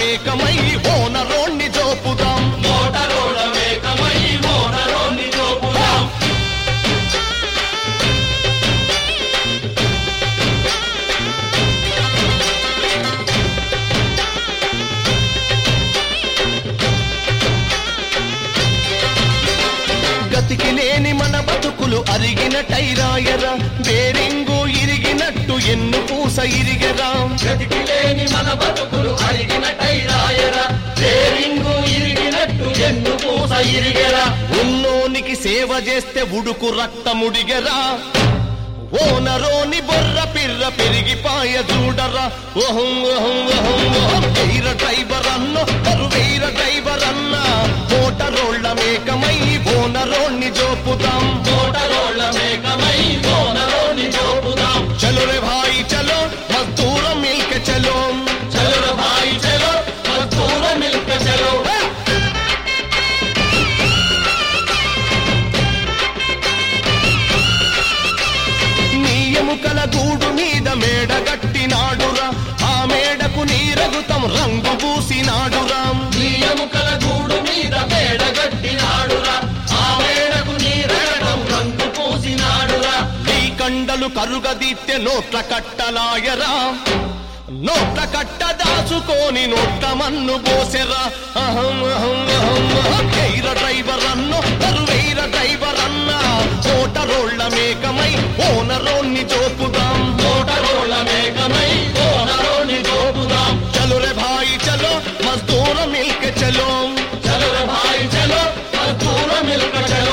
మేకమై ఓనరోణ్ణి జోపుదాం మోటరోడ మేకమై మోనరోని జోపుదాం గతికి లేని మన బతుకులు అరిగిన టైరాయరా బేరింగు ఇరిగినట్టు ఎన్ను పూస ఇరిగరా గతికి లేని మన బతుకులు అరిగిన టైరాయరా రేరింగు ఇరిగినట్టు ఎన్ను పూస ఇరిగెరా ఉన్నోనికి సేవ చేస్తే ఉడుకు రక్తముడిగరా ఓనరోని బొర్ర పిర్ర పెరిగిపాయ చూడరా ఓహం ఓహం ఓహం ఓహం ఎయిర డ్రైవర్ అన్న కరువైర డ్రైవర్ అన్న మోటరోళ్ళ మేకమై ఓనరోణ్ణి జోపుదాం మోటరోళ్ళ మేకమై మోనరోని జోపుదాం చలో రే భాయి చలో మద్దూరం మిల్క చలో చలుర భాయి చలో మధుర మిల్క చలో నీ ఎముకల గూడు మీద మేడ గట్టినాడురా ఆ మేడకు నీరగుతం రంగు పూసినాడురా నీ ఎముకల గూడు మీద మేడగట్టినాడురా ఆ మేడకు నీరగడం రంగు పూసినాడురా నీ కండలు కరుగదీత్తె నోట్ల కట్టలాయరా నోట్ల కట్ట దాచుకొని నోట్ల మన్ను పోసెరా అహం అహం అహం అహం. ఎయిర డ్రైవర్ అన్ను కరువైర డ్రైవర్ అన్న ఓటరోళ్ళ మేకమై ఓనరోణ్ణి జోపుదాం మోటరోళ్ళ మేకమై మోనరోని జోపుదాం చలో రే భాయి చలో మజ్దూర మిల్క చలో చలుర భాయి చలో మధుర మిల్క చలో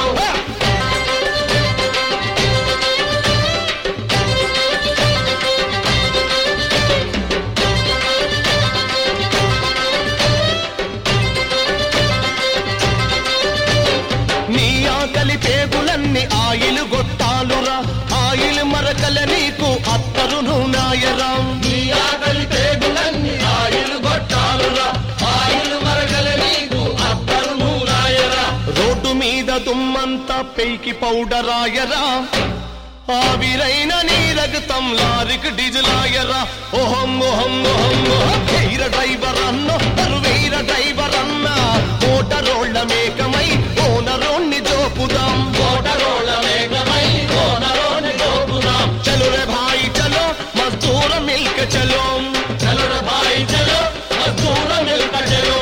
నీ ఆకలి పేగులన్నీ ఆయిలు గొట్టాలురా ఆయిల్ మరకల నీకు అత్తరును నాయరా నీ ఆకలి పేగులన్నీ ఆయిలు గొట్టాలురా ఆయిలు మరగల నీకు అత్తరు నూరాయరా రోడ్డు మీద దుమ్మంతా పెయికి పౌడరాయరా ఆవిరైన నీ రగతం లారికి డిజలాయరా ఓహం ఓహం ఓహం ఓహం ఎయిర డ్రైవర్ అన్న కరువైర డ్రైవర్ అన్న ఓటరోళ్ళ మేకమై ఓనరోణ్ణి జోపుదాం మోటరోళ్ళ మేకమై మోనరోని జోపుదాం చలో రే భాయి చలో మజ్దూర మిల్క చలో చలుర భాయి చలో మధుర మిల్క చలో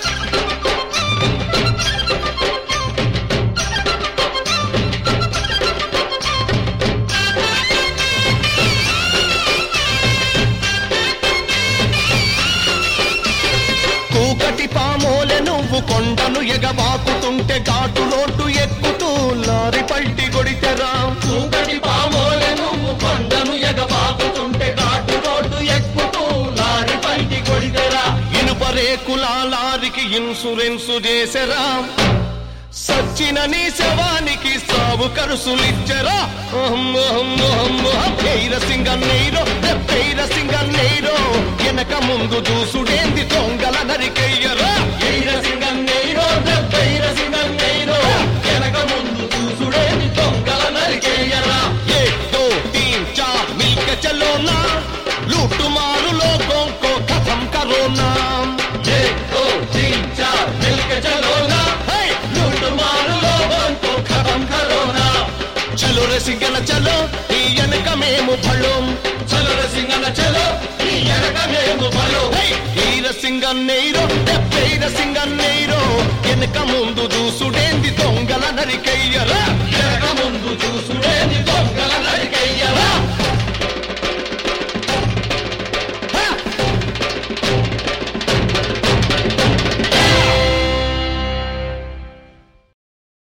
కూకటి పామోలె నువ్వు కొండను ఎగబాకుతుంటే ఘాటు రోడ్డు ఎక్కుతూ లారి పల్టి కొడితెరా చూకటి పామోలె నువ్వు కొండను ఎగబాకుతుంటే కాటు రోడ్డు ఎక్కుతూ లారి పైకి కొడితెరా ఇనుప రేకుల లారికి ఇన్సూరెన్సు చేసెరా సచ్చిన నీ శవానికి సావు కరుసులిచ్చరా ఎయిర సింగన్నైరో ఎయిర సింగన్నైరో వెనక ముందు చూసుడేంది దొంగల నరికెయ్యరా ఎయిర సింగన్నైరో దెబ్బైర సింగన్నైరో వెనక ముందు చూసుడేది దొంగల నరికేయరా एक दो तीन चार मिलके चलो ना लूट मारू लोगों को खत्म करो ना एक दो तीन चार मिलके चलो ना हे! लूट मार लोगों को खत्म करो ना చలో రే సింగన చలో ఈ వెనక మేము ఫలం చలో రే సింగన్న చలో ఈ వెనక మేము బలో ఈర సింగన్నైరో ఎప్పైర సింగన్నైరో వెనక ముందు చూసుడేంది దొంగల నరికెయ్యరా వెనక ముందు చూసుడేది దొంగల నరికయ్యరా